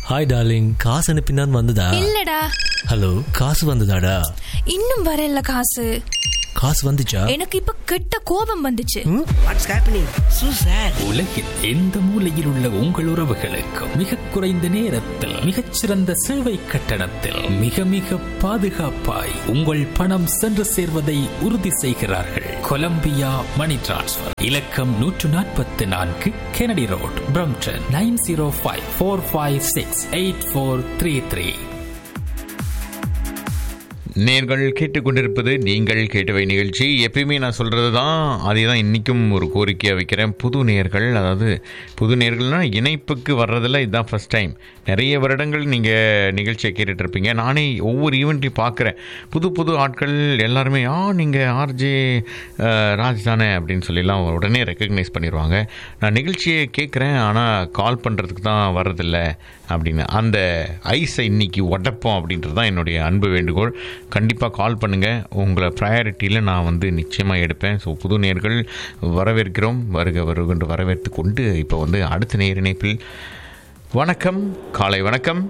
Hi darling காசு அனுப்பினான் வந்ததா இல்லடா ஹலோ காசு வந்ததாடா இன்னும் வரல காசு காசு வந்துச்சா எனக்கு இப்ப கெட்ட கோபம் வந்துச்சு வாட்ஸ் ஹேப்பனிங் சூ சார் உலகில் எந்த மூலையில் உள்ள உங்கள் உறவுகளுக்கு மிக குறைந்த நேரத்தில் மிகச்சிறந்த சேவை கட்டணத்தில் மிக மிக பாதுகாப்பாய் உங்கள் பணம் சென்று சேர்வதை உறுதி செய்கிறார்கள் கொலம்பியா மணி டிரான்ஸ்ஃபர் இலக்கம் நூற்று நாற்பத்தி நான்கு Kennedy road Brampton nine zero five four five six eight four three three நேர்கள் கேட்டுக்கொண்டிருப்பது நீங்கள் கேட்டவை நிகழ்ச்சி எப்பயுமே நான் சொல்கிறது தான் அதே தான் இன்றைக்கும் ஒரு கோரிக்கையாக வைக்கிறேன் புது நேர்கள் அதாவது புது நேர்கள்னால் இணைப்புக்கு வர்றதில் இதுதான் ஃபஸ்ட் டைம் நிறைய வருடங்கள் நீங்கள் நிகழ்ச்சியை கேட்டுட்ருப்பீங்க நானே ஒவ்வொரு ஈவெண்ட்டையும் பார்க்குறேன் புது புது ஆட்கள் எல்லாருமே ஆ நீங்கள் ஆர்ஜே ராஜ் தானே அப்படின்னு சொல்லிலாம் உடனே ரெக்கக்னைஸ் பண்ணிடுவாங்க நான் நிகழ்ச்சியை கேட்குறேன் ஆனால் கால் பண்ணுறதுக்கு தான் வர்றதில்ல அப்படின்னு அந்த ஐஸை இன்னைக்கு உடப்போம் அப்படின்றது தான் என்னுடைய அன்பு வேண்டுகோள் கண்டிப்பாக கால் பண்ணுங்கள் உங்களை ப்ரையாரிட்டியில் நான் வந்து நிச்சயமாக எடுப்பேன் ஸோ புது நேர்கள் வரவேற்கிறோம் வருக வருகின்ற வரவேற்று கொண்டு இப்போ வந்து அடுத்த நேர் இணைப்பில் வணக்கம் காலை வணக்கம்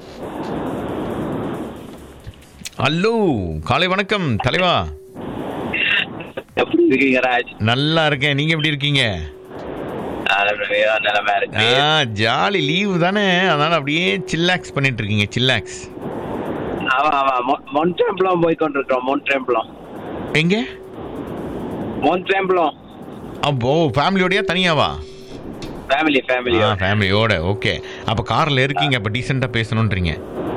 ஹலோ காலை வணக்கம் தலைவா எப்படி இருக்கீங்க ராஜ் நல்லா இருக்கேன் நீங்கள் எப்படி இருக்கீங்க நல்லபடியா நிலைமை இருக்கு ஆ ஜாலி லீவு தானே அதனால் அப்படியே சில்லாக்ஸ் பண்ணிட்டு இருக்கீங்க சில்லாக்ஸ் ஆமா ஆமா மொ- மொன்ட்ரெம்பலம் போய் கொண்டிருக்கிறோம் மொன்ட்ரெம்பலம் எங்கே மொன்ட்ரெம்பலம் அப்போ ஃபேமிலியோடயா தனியாவா ஃபேமிலி ஃபேமிலி ஆ ஃபேமிலியோட ஓகே அப்போ காரில் இருக்கீங்க அப்போ டீசெண்டாக பேசணுன்றீங்க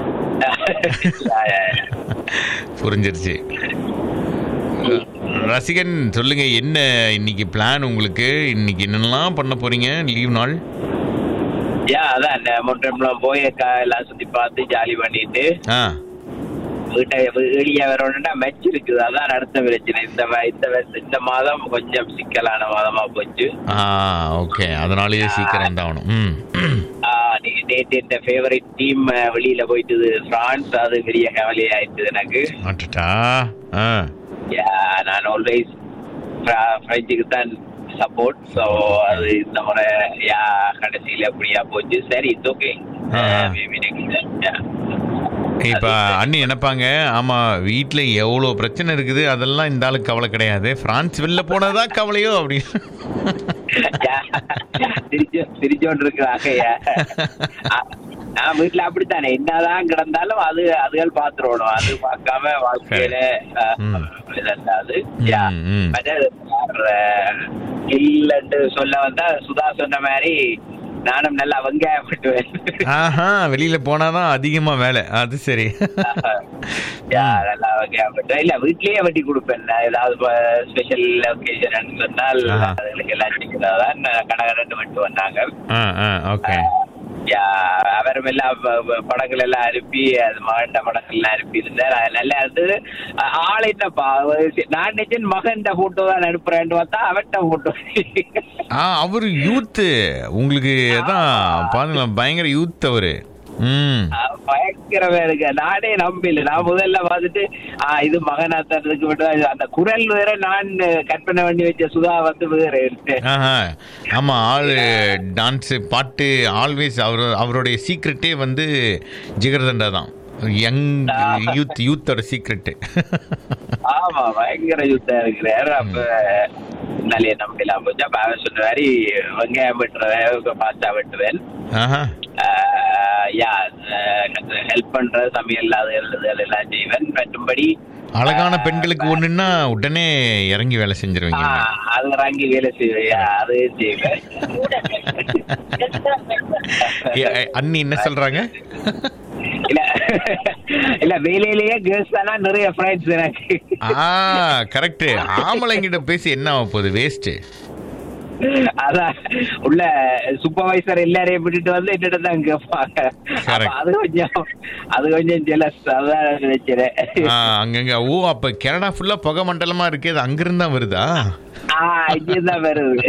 புரிஞ்சிருச்சு ரசிகன் சொல்லுங்க என்ன இன்னைக்கு பிளான் உங்களுக்கு இன்னைக்கு என்னெல்லாம் பண்ண போறீங்க லீவ் நாள் யா அதான் மொன்ட்ரெம்பலம் போய் க- எல்லாம் சுத்தி பார்த்து ஜாலி பண்ணிட்டு ஆ வீட்டை வெளியே வரணும்னா மெச் இருக்குது அதான் அடுத்த பிரச்சனை இந்த வ- இந்த வ- இந்த மாதம் கொஞ்சம் சிக்கலான மாதமா போச்சு ஆ ஓகே அதனாலேயே சீக்கிரம் தான் ஆகணும் ம் நேற்று இந்த ஃபேவரட் டீம் வெளியில போயிட்டுது பிரான்ஸ் அது பெரிய கவலை ஆயிட்டுது எனக்கு அட்டட்டா ஆ Yeah, நான் ஆல்வேஸ் ஃப்ரெஞ்சுக்கு தான் சப்போர்ட் ஸோ அது இந்த முறை யா கடைசியில் அப்படியா போச்சு சரி இட்ஸ் ஓகே ஆ. இப்போ அண்ணி நினைப்பாங்க ஆமாம் வீட்டில் எவ்வளோ பிரச்சனை இருக்குது அதெல்லாம் இந்த ஆளுக்கு கவலை கிடையாது பிரான்ஸ் வெளில போனதான் கவலையோ அப்படின்னு சிரிச்சோண்டு இருக்கிறாங்க நான் வீட்டுல அப்படித்தானே என்னதான் கிடந்தாலும் அது அதுகள் பாத்துருவணும் அது பார்க்காம வாழ்க்கையில அஹ், ம். இதெல்லாது யா ம், ம். இல்லன்னு சொல்ல வந்தா சுதா சொன்ன மாதிரி நானும் நல்லா வெங்காயம் விட்டுவேன் ஆஹா வெளியில போனாதான் அதிகமா வேலை அது சரி யா, நல்லா வெங்காயம் வெட்டுவேன் இல்ல வீட்லயே வெட்டி கொடுப்பேன் நான் ஏதாவது ஸ்பெஷல் ஒகேஷன் சொன்னால் ஆஹா. அதுகளுக்கு எல்லாம் சின்னதான் கடகரண்டு வெட்டு வந்தாங்க ஆ ஆ ஓகே யா, அவரும் எல்லாம் ப- ப- படங்கள் எல்லாம் அனுப்பி அது மகண்ட படங்கள் எல்லாம் அனுப்பி இருந்தார் அது நல்லா இருந்தது அ- ஆள் என்னப்பா அவரு- நான் நினைச்சேன் மகன் போட்டோ தான் அனுப்புறேன்னு பார்த்தா அவன்கிட்ட போட்டோ ஆ அவரு யூத்து உங்களுக்கு தான் பாருங்களா பயங்கர யூத் அவரு ம் பயங்கரமா இருக்கு நானே நம்பல நான் முதல்ல பார்த்துட்டு ஆ, இது மகனாத்ததுக்கு மட்டும் அந்த குரல் வேற நான் கற்பனை பண்ணி வச்ச சுதா வந்து வேற ஆஹா ஆமா ஆளு டான்ஸ் பாட்டு ஆல்வேஸ் அவர் அவருடைய சீக்ரெட்டே வந்து ஜிகர்தண்டா தான் யங் யூத் யூத்தோட சீக்ரெட்டு ஆமா பயங்கர யுத்தம் இருக்கிறாரு அப்ப நல்ல நம்பிலாம் போச்சு அப்ப அவன் சொன்ன மாதிரி வெங்காயம் வெட்டுறேன் பாஸ்தா வெட்டுவேன் ஆஹா ஆஹ் யா ஹெல்ப் பண்ற சமையல் அது எழுதுதல் எல்லாம் செய்வேன் மற்றும்படி அழகான பெண்களுக்கு ஒண்ணுன்னா உடனே இறங்கி வேலை செஞ்சிருவீங்க ஆஹ், அது வாங்கி வேலை செய்வேன் யா, அது செய்வேன் ஏ, அண்ணி என்ன சொல்றாங்க இல்ல இல்ல வேலையிலேயே கேர்ள்ஸ் தானா நிறைய ஃப்ரெண்ட்ஸ் எனக்கு ஆ கரெக்ட் ஆம்பளைங்கிட்ட பேசி என்ன ஆக போகுது வேஸ்ட் அதான் உள்ள சூப்பர்வைசர் எல்லாரையும் விட்டுட்டு வந்து என்னிட்ட தான் கேட்பாங்க அப்ப Correct. அது கொஞ்சம் அது கொஞ்சம் ஜெலஸ் அதான் நினைக்கிறேன் அங்கங்க ஓ அப்ப கனடா ஃபுல்லா புகை மண்டலமா இருக்கு அது அங்கிருந்தா வருதா ஆஹ் இங்கதான் வருது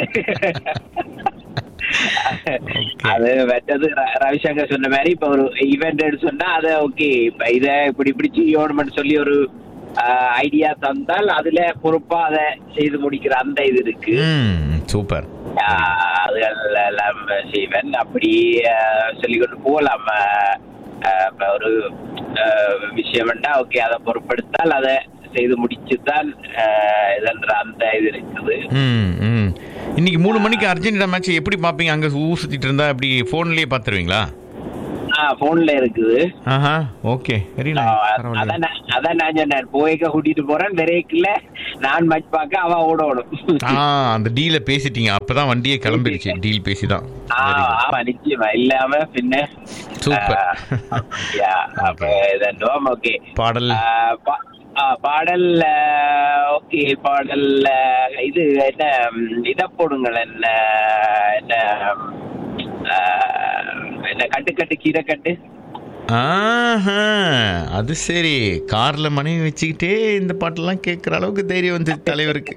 அது மற்றது ர- ரவிசங்கர் சொன்ன மாதிரி இப்ப ஒரு ஈவெண்ட் சொன்னா அதை ஓகே இப்ப இத இப்படி இப்படி செய்யணும்னு சொல்லி ஒரு ஐடியா தந்தால் அதுல பொறுப்பா அதை செய்து முடிக்கிற அந்த இது இருக்கு ம் சூப்பர் ஆஹ் அதுகள் எல்லாம் செய்வேன் அப்படி ஆஹ் சொல்லிக்கொண்டு போகலாம் ஆஹ் அஹ், இப்ப ஒரு அஹ், விஷயம்னா ஓகே அதை பொருட்படுத்தால் அதை செய்து முடிச்சுதான் அஹ், இதென்ற அந்த இது இருக்குது ம் ம் இன்னைக்கு மூணு மணிக்கு அர்ஜென்டினா மேட்ச் எப்படி பார்ப்பீங்க அங்கே ஊ சுற்றிட்டு இருந்தா அப்படி ஃபோன்லேயே பார்த்துருவீங்களா ஆ போன்ல இருக்குது ஆஹா ஓகே வெரி ஆ, நைஸ் அதான் நான் அதான் நான் சொன்னேன் போய்க்க கூட்டிட்டு போறேன் பிரேக்ல நான் மேட்ச் பார்க்க அவன் ஓடணும் ஆ அந்த டீல பேசிட்டீங்க அப்பதான் வண்டியே கிளம்பிருச்சு டீல் பேசி தான் ஆ, ஆமா நிச்சயமா இல்லாம பின்ன Super. ஆ, yeah, அப்ப இதெல்லாம் ஓகே பாடல் ஆ, பா- ஆ, பாடல் ஓகே பாடல் ஆ, இது என்ன ம், இத போடுங்கள் என்ன என்ன ஆ, என்ன கட்டு கட்டு கீரை கட்டு ஆஹா அது சரி கார்ல மனைவி வச்சுக்கிட்டே இந்த பாட்டெல்லாம் கேட்குற அளவுக்கு தைரியம் வந்து தலைவருக்கு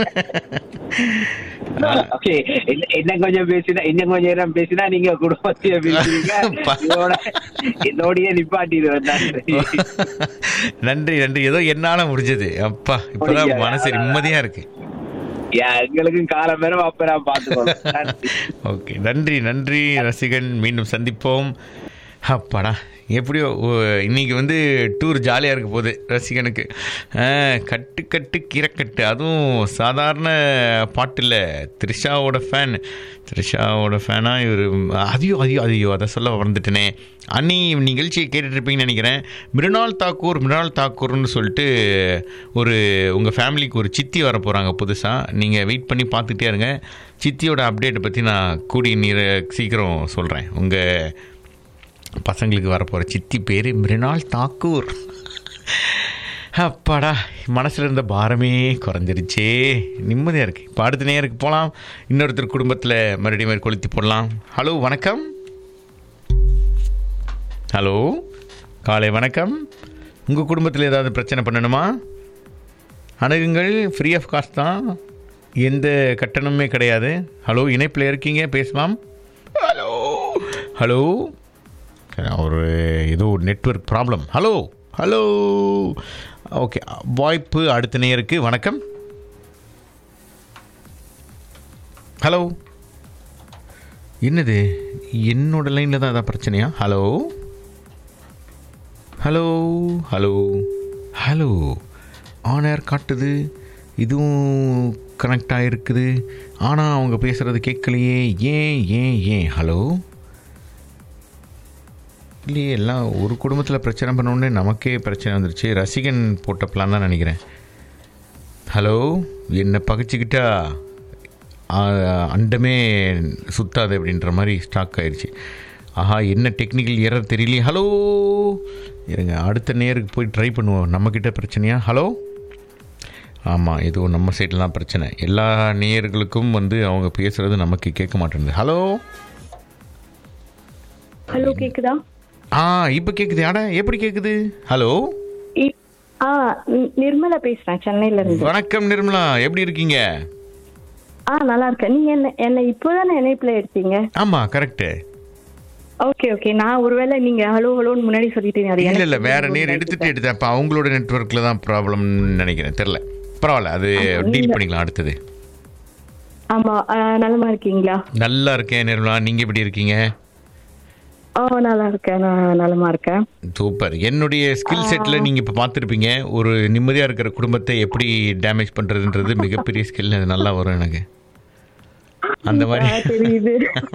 ஓகே என்ன கொஞ்சம் பேசினா இன்னும் கொஞ்சம் நேரம் பேசினா நீங்க குடும்பத்தைய பேசுறீங்க இதோட இதோடய நிப்பாட்டிடுவேன் நன்றி நன்றி நன்றி ஏதோ என்னால முடிஞ்சது அப்பா இப்பதான் முடியாது. மனசு நிம்மதியா இருக்கு யா, எங்களுக்கும் காலம் நேரம் அப்ப நான் பாத்துக்கணும் நன்றி ஓகே நன்றி நன்றி ரசிகன் மீண்டும் சந்திப்போம் அப்பாடா எப்படியோ ஓ, இன்னைக்கு வந்து டூர் ஜாலியாக இருக்க போகுது ரசிகனுக்கு ஆ, கட்டு கட்டு கீரைக்கட்டு அதுவும் சாதாரண பாட்டில் த்ரிஷாவோட ஃபேன் த்ரிஷாவோட ஃபேனாக இவர் அதையோ அதையோ அதையோ அதை சொல்ல வந்துட்டேனே அன்னி நிகழ்ச்சியை கேட்டுட்டு இருப்பீங்கன்னு நினைக்கிறேன் மிருனால் தாக்கூர் மிருனால் தாக்கூர்னு சொல்லிட்டு ஒரு உங்கள் ஃபேமிலிக்கு ஒரு சித்தி வர போகிறாங்க புதுசாக நீங்கள் வெயிட் பண்ணி பார்த்துட்டே இருங்க சித்தியோட அப்டேட்டை பற்றி நான் கூடிய நீர சீக்கிரம் சொல்கிறேன் உங்கள் பசங்களுக்கு வரப்போகிற சித்தி பேர் மிருனால் தாக்கூர் அப்பாடா மனசில் இருந்த பாரமே குறைஞ்சிருச்சே நிம்மதியாக இருக்குது இப்போ அடுத்த நேருக்கு போகலாம் இன்னொருத்தர் குடும்பத்தில் மறுபடியும் மாதிரி கொளுத்தி போடலாம் ஹலோ வணக்கம் ஹலோ காலை வணக்கம் உங்கள் குடும்பத்தில் ஏதாவது பிரச்சனை பண்ணணுமா அணுகுங்கள் ஃப்ரீ ஆஃப் காஸ்ட் தான் எந்த கட்டணமுமே கிடையாது ஹலோ இணைப்பில் இருக்கீங்க பேசலாம் ஹலோ ஹலோ ஒரு ஏதோ network problem hello hello okay வாய்ப்பு அடுத்த நேருக்கு வணக்கம் ஹலோ என்னது என்னோட லைனில் தான் ஏதாவது பிரச்சனையா hello hello hello hello on air காட்டுது இதுவும் கனெக்ட் ஆகிருக்குது ஆனால் அவங்க பேசுகிறது கேட்கலையே ஏன் ஏன் ஏன் ஹலோ இல்லையே எல்லாம் ஒரு குடும்பத்தில் பிரச்சனை பண்ணோடனே நமக்கே பிரச்சனை வந்துருச்சு ரசிகன் போட்ட பிளான் தான் நினைக்கிறேன் ஹலோ என்னை பகைச்சிக்கிட்டா ஆ, அண்டமே சுத்தாது அப்படின்ற மாதிரி ஸ்டாக் ஆயிடுச்சு ஆஹா என்ன டெக்னிக்கல் எரர் தெரியலையே ஹலோ இருங்க அடுத்த நேருக்கு போய் ட்ரை பண்ணுவோம் நம்மக்கிட்ட பிரச்சனையா ஹலோ ஆமாம் இதுவும் நம்ம சைடில் தான் பிரச்சனை எல்லா நேயர்களுக்கும் வந்து அவங்க பேசுகிறது நமக்கு கேட்க மாட்டேங்குது ஹலோ ஹலோ கேக்குதா ஆ இப்போ கேட்குது அட எப்படி கேட்குது ஹலோ இ- ஆ நி- நிர்மலா பேசுறேன் சென்னையில இருந்து வணக்கம் நிர்மலா எப்படி இருக்கீங்க ஆ நல்லா இருக்கேன் நீங்க என்ன என்ன இப்போதானே இணைப்புல எடுத்தீங்க ஆமாம் கரெக்டு ஓகே ஓகே நான் ஒருவேளை நீங்க ஹலோ ஹலோன்னு முன்னாடி சொல்லிட்டீங்க அது இல்லை எனக்கு இல்லை வேற தெரியும். நேர் எடுத்துட்டு எடுத்தேன் இப்போ அவங்களோட நெட்ஒர்க்கில் தான் ப்ராப்ளம்னு நினைக்கிறேன் தெரில பரவாயில்ல அது டீல் பண்ணிக்கலாம் அடுத்தது ஆமா ஆ, நலமா இருக்கீங்களா நல்லா இருக்கேன் நிர்மலா நீங்கள் எப்படி இருக்கீங்க ஓ நல்லா இருக்கேன் நான் நலமா இருக்கேன் சூப்பர் என்னுடைய ஸ்கில் செட்டில் நீங்கள் இப்போ பார்த்துருப்பீங்க ஒரு நிம்மதியாக இருக்கிற குடும்பத்தை எப்படி டேமேஜ் பண்ணுறதுன்றது மிகப்பெரிய ஸ்கில் அது நல்லா வரும் எனக்கு அந்த மாதிரி ஆ, தெரியுது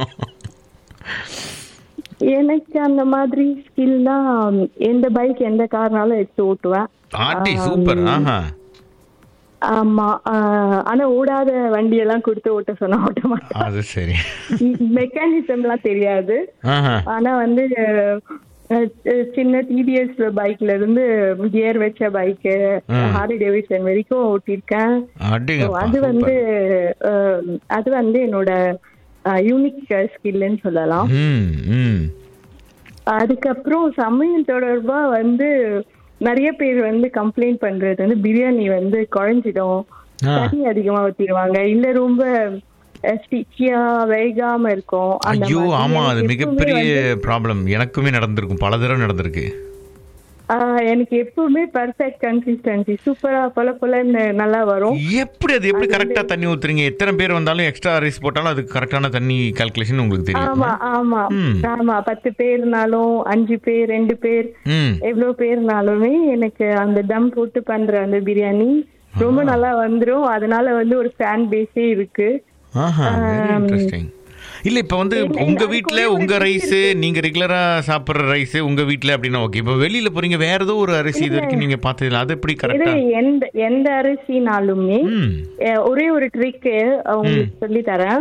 எனக்கு அந்த மாதிரி ஸ்கில்னா எந்த பைக் எந்த கார்னாலும் எடுத்து ஓட்டுவேன் ஆட்டி சூப்பர் ஆஹா ஆமா ஆ, ஆனா ஓடாத வண்டியெல்லாம் கொடுத்து ஓட்ட சொன்னா ஓட்ட மாட்டேன் அது சரி மெக்கானிசம்லாம் தெரியாது ஆஹா ஆனா வந்து அஹ், அஹ், சின்ன டிவிஎஸ் பைக்ல இருந்து கியர் வச்ச பைக் ஹாரி டேவிசன் வரைக்கும் ஓட்டிருக்கேன் So, அடிங்கப்பா அது வந்து சூப்பர் அஹ், அது வந்து என்னோட யூனிக் ஸ்கில்லுன்னு சொல்லலாம் ம் ம் அதுக்கப்புறம் சமையல் தொடர்பா வந்து நிறைய பேர் வந்து கம்ப்ளைண்ட் பண்றது வந்து பிரியாணி வந்து குழஞ்சிடும் ஆ. தண்ணி அதிகமா ஊத்திடுவாங்க இல்ல ரொம்ப ஸ்டிச்சியா வேகாம இருக்கும் அந்த ஐயோ மாதிரி. ஆமா அது எனக்கு எப்பவுமே மிகப்பெரிய வந்து- ப்ராப்ளம் எனக்குமே நடந்திருக்கும் பல தடவை நடந்திருக்கு ஆஹ் எனக்கு எப்பவுமே பர்ஃபெக்ட் கன்சிஸ்டன்சி சூப்பரா பொல பொலன்னு நல்லா வரும் எப்படி அது எப்படி கரெக்டா தண்ணி ஊத்துறீங்க எத்தனை பேர் வந்தாலும் எக்ஸ்ட்ரா ரைஸ் போட்டாலும் அதுக்கு கரெக்டான தண்ணி கால்குலேஷன் உங்களுக்கு தெரியும் ஆமா ஆமா ம். ஆமா பத்து பேர்னாலும் அஞ்சு பேர் ரெண்டு பேர் ம் எவ்வளவு பேர்னாலுமே எனக்கு அந்த தம் போட்டு பண்ற அந்த பிரியாணி ரொம்ப நல்லா வந்துரும் அதனால வந்து ஒரு ஃபேன் பேஸே இருக்கு ஆஹா வெரி இன்ட்ரெஸ்டிங் இல்ல இப்ப வந்து இல்ல, உங்க அதுக்கு வீட்ல ஒரே ஒரு உங்க trick ரைஸ் நீங்க ரெகுலரா சாப்பிடுற ரைஸ் உங்க வீட்ல அப்படின்னா ஓகே இப்ப வெளியில போறீங்க வேற ஏதோ ஒரு அரிசி இது வரைக்கும் நீங்க பார்த்ததுல அது எப்படி இது கரெக்டா எந்த எந்த அரிசினாலுமே ம் அஹ், ஒரே ஒரு ட்ரிக் உங்களுக்கு சொல்லி தரேன்